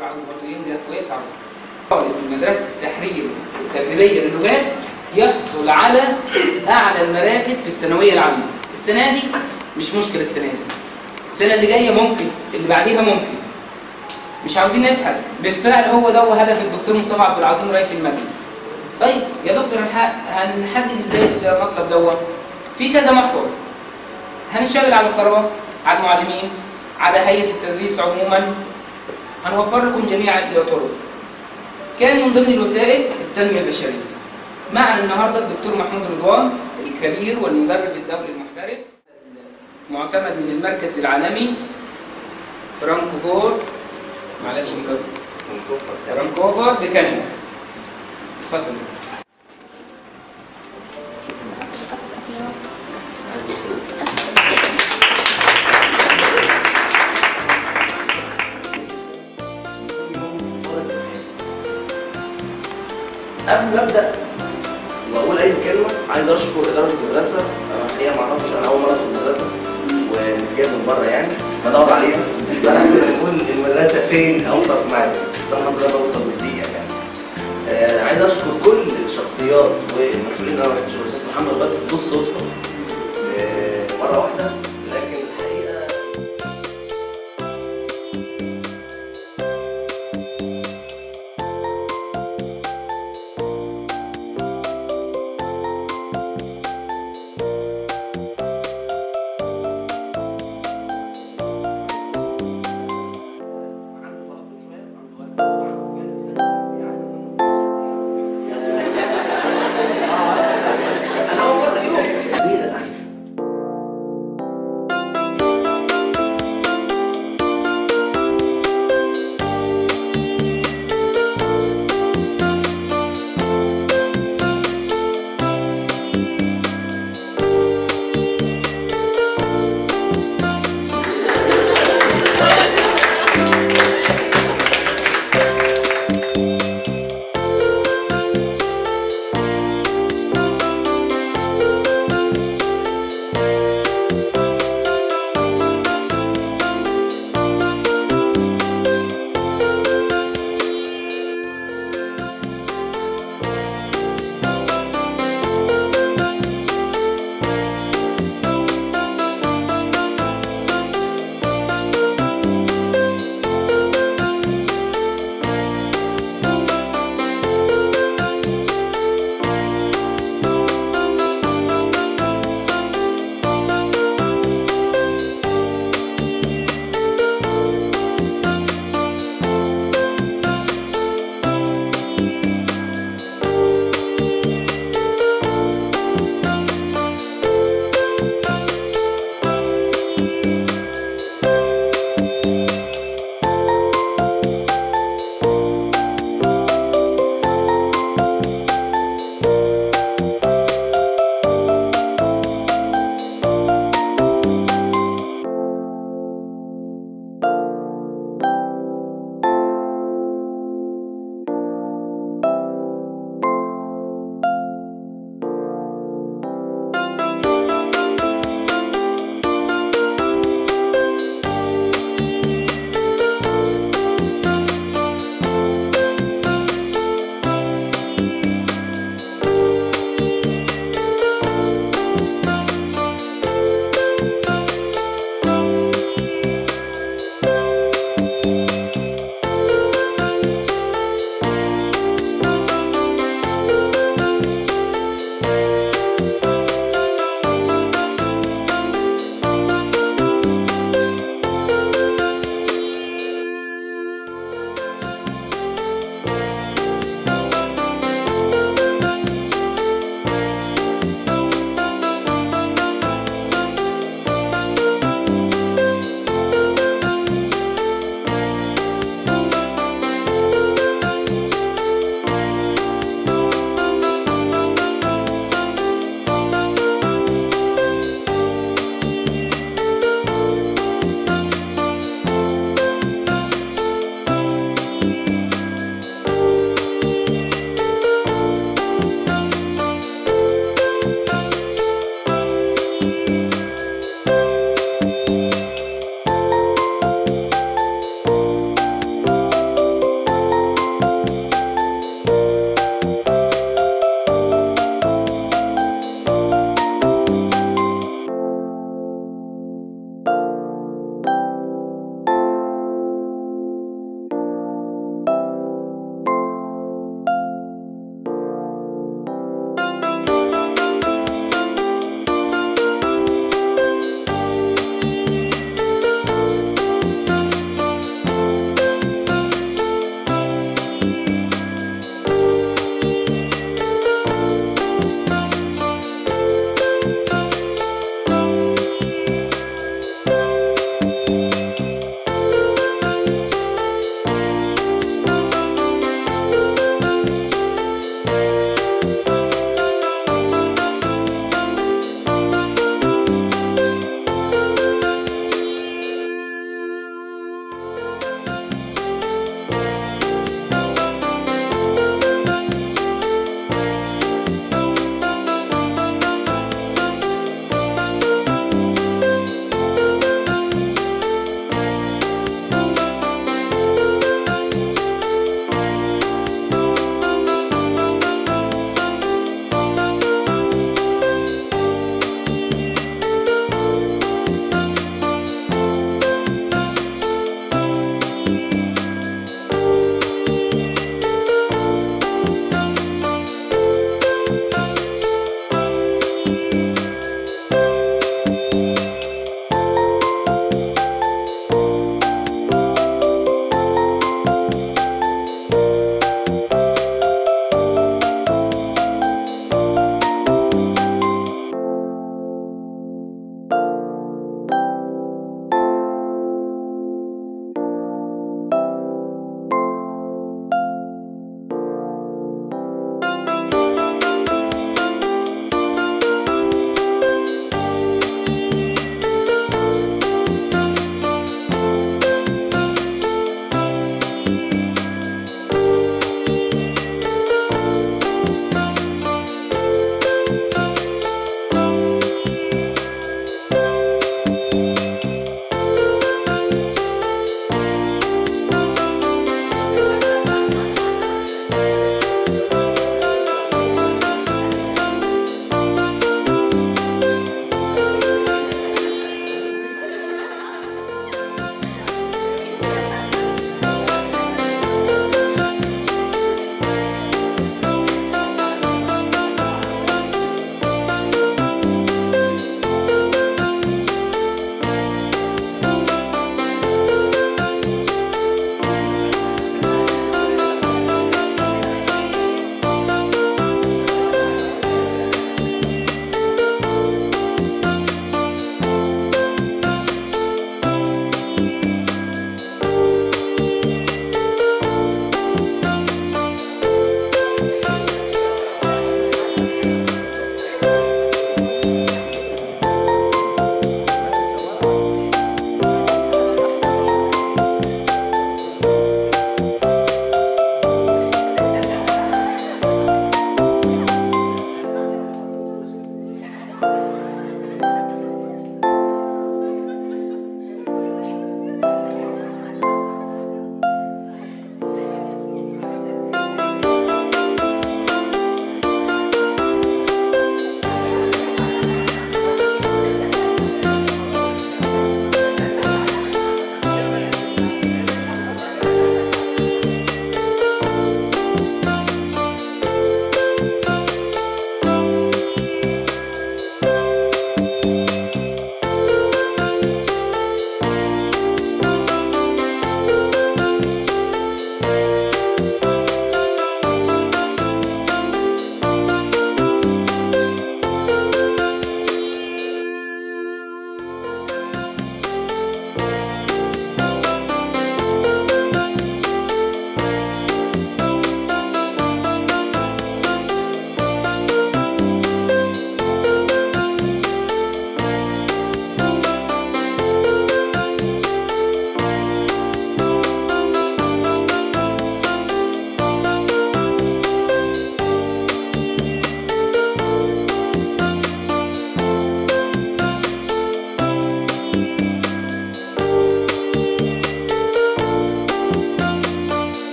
الدكتور عاوز برضه ينجح كويس على طالب من مدرسه التحرير التجريبيه للغات يحصل على اعلى المراكز في الثانويه العامه السنه دي مش مشكله السنه دي السنه اللي جايه ممكن اللي بعديها ممكن مش عاوزين نضحك بالفعل هو ده هو هدف الدكتور مصطفى عبد العظيم رئيس المجلس طيب يا دكتور هنح- هنحدد ازاي المطلب دوت في كذا محور هنشتغل على الطلبه على المعلمين على هيئه التدريس عموما هنوفر لكم جميعا الى طرق كان من ضمن الوسائل التنميه البشريه معنا النهارده الدكتور محمود رضوان الكبير والمدرب الدولي المحترف معتمد من المركز العالمي فرانكفور معلش نجرب فرانكوفر بكندا اتفضل قبل ما ابدا واقول اي كلمه عايز اشكر اداره المدرسه انا الحقيقه ما اعرفش انا اول مره ادخل المدرسه وكنت جاي من بره يعني بدور عليها فانا كنا بنقول المدرسه فين اوصل معاك بس انا الحمد لله بوصل بالدقيقه يعني آه عايز اشكر كل الشخصيات والمسؤولين انا ما كنتش الاستاذ محمد بس بالصدفه آه مره واحده لكن الحقيقه عنده تردد شويه عنده قلب وعنده جانب يعني انا اول مره يوم كبيره عنيفه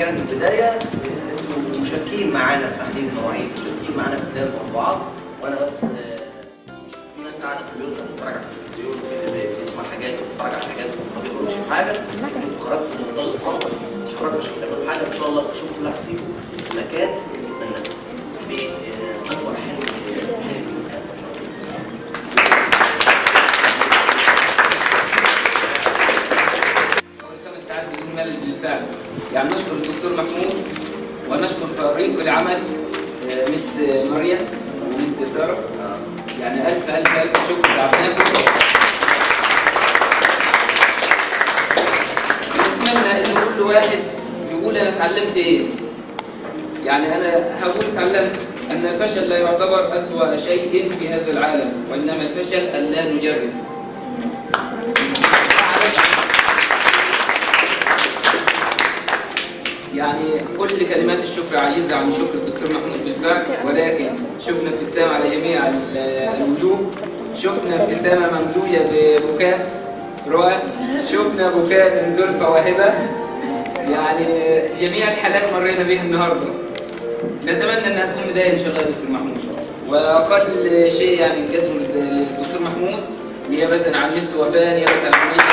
كانت من البدايه انتوا مشاركين معانا في تحديد المواعيد مشاركين معانا في بدايه المربعات وانا بس آه، في ناس قاعده في بيوتها بتتفرج على التلفزيون في اللي بيسمع حاجات وبيتفرج على حاجات وما بيقولوش حاجه انتوا خرجتوا من ضل الصمت اتحركوا عشان تعملوا حاجه ان شاء الله تشوفوا كل واحد فيكم مكان نتمنى في آه، اكبر حلم حلم في حياتنا ان شاء الله أول خمس ساعات بنكمل بالفعل يعني نشكر الدكتور محمود ونشكر فريق العمل آه، مس مريم ومس ساره يعني الف الف الف شكر تعبناكم نتمنى ان كل واحد يقول انا اتعلمت ايه يعني انا هقول اتعلمت ان الفشل لا يعتبر اسوا شيء في هذا العالم وانما الفشل ان لا نجرب يعني كل كلمات الشكر عايزة عن شكر الدكتور محمود بالفعل ولكن شفنا ابتسامة على جميع ال- الوجوه شفنا ابتسامة ممزوجة ببكاء رؤى شفنا بكاء من زلفى وهبة يعني جميع الحالات مرينا بها النهارده نتمنى انها تكون بدايه ان شاء الله يا دكتور محمود واقل شيء يعني نقدمه للدكتور محمود نيابه عن مس وفاء نيابه عن